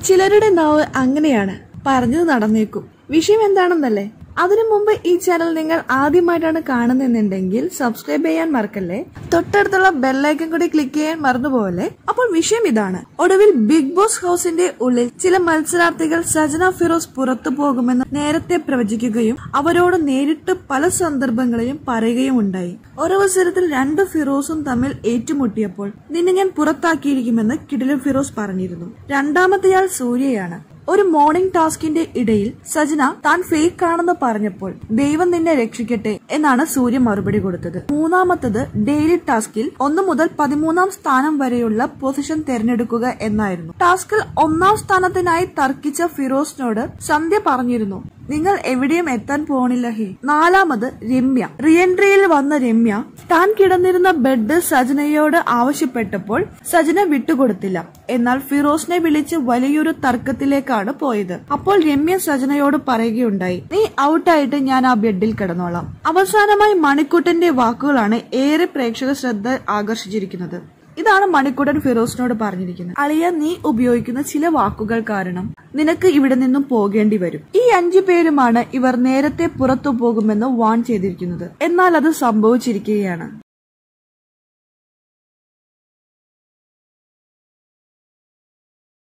ചിലരുടെ നാവ് അങ്ങനെയാണ് പറഞ്ഞത് നടന്നേക്കും വിഷയം എന്താണെന്നല്ലേ അതിനു മുമ്പ് ഈ ചാനൽ നിങ്ങൾ ആദ്യമായിട്ടാണ് കാണുന്നെന്നുണ്ടെങ്കിൽ സബ്സ്ക്രൈബ് ചെയ്യാൻ മറക്കല്ലേ തൊട്ടടുത്തുള്ള ബെല്ലൈക്കൻ കൂടി ക്ലിക്ക് ചെയ്യാൻ മറന്നുപോലെ അപ്പോൾ വിഷയം ഇതാണ് ഒടുവിൽ ബിഗ് ബോസ് ഹൗസിന്റെ ഉള്ളിൽ ചില മത്സരാർത്ഥികൾ സജന ഫിറോസ് പുറത്തു പോകുമെന്ന് നേരത്തെ പ്രവചിക്കുകയും അവരോട് നേരിട്ട് പല സന്ദർഭങ്ങളിലും പറയുകയും ഉണ്ടായി ഒരവസരത്തിൽ രണ്ട് ഫിറോസും തമ്മിൽ ഏറ്റുമുട്ടിയപ്പോൾ നിന്നെ ഞാൻ പുറത്താക്കിയിരിക്കുമെന്ന് കിടിലൻ ഫിറോസ് പറഞ്ഞിരുന്നു രണ്ടാമത്തെയാൾ സൂര്യയാണ് ഒരു മോർണിംഗ് ടാസ്കിന്റെ ഇടയിൽ സജന താൻ ഫേക്ക് ആണെന്ന് പറഞ്ഞപ്പോൾ ദൈവം നിന്നെ രക്ഷിക്കട്ടെ എന്നാണ് സൂര്യ മറുപടി കൊടുത്തത് മൂന്നാമത്തത് ഡെയിലി ടാസ്കിൽ ഒന്ന് മുതൽ പതിമൂന്നാം സ്ഥാനം വരെയുള്ള പൊസിഷൻ തിരഞ്ഞെടുക്കുക എന്നായിരുന്നു ടാസ്കിൽ ഒന്നാം സ്ഥാനത്തിനായി തർക്കിച്ച ഫിറോസിനോട് സന്ധ്യ പറഞ്ഞിരുന്നു നിങ്ങൾ എവിടെയും എത്താൻ പോണില്ല ഹേ നാലാമത് രമ്യ റീഎൻട്രിയിൽ വന്ന രമ്യ താൻ കിടന്നിരുന്ന ബെഡ് സജനയോട് ആവശ്യപ്പെട്ടപ്പോൾ സജന വിട്ടുകൊടുത്തില്ല എന്നാൽ ഫിറോസിനെ വിളിച്ച് വലിയൊരു തർക്കത്തിലേക്കാണ് പോയത് അപ്പോൾ രമ്യ സജനയോട് പറയുകയുണ്ടായി നീ ഔട്ടായിട്ട് ഞാൻ ആ ബെഡിൽ കിടന്നോളാം അവസാനമായി മണിക്കുട്ടന്റെ വാക്കുകളാണ് ഏറെ പ്രേക്ഷക ശ്രദ്ധ ആകർഷിച്ചിരിക്കുന്നത് ഇതാണ് മണിക്കുട്ടൻ ഫിറോസിനോട് പറഞ്ഞിരിക്കുന്നത് അളിയ നീ ഉപയോഗിക്കുന്ന ചില വാക്കുകൾ കാരണം നിനക്ക് ഇവിടെ നിന്നും പോകേണ്ടി വരും ഈ അഞ്ചു പേരുമാണ് ഇവർ നേരത്തെ പുറത്തു പോകുമെന്ന് വാൺ ചെയ്തിരിക്കുന്നത് എന്നാൽ അത് സംഭവിച്ചിരിക്കുകയാണ്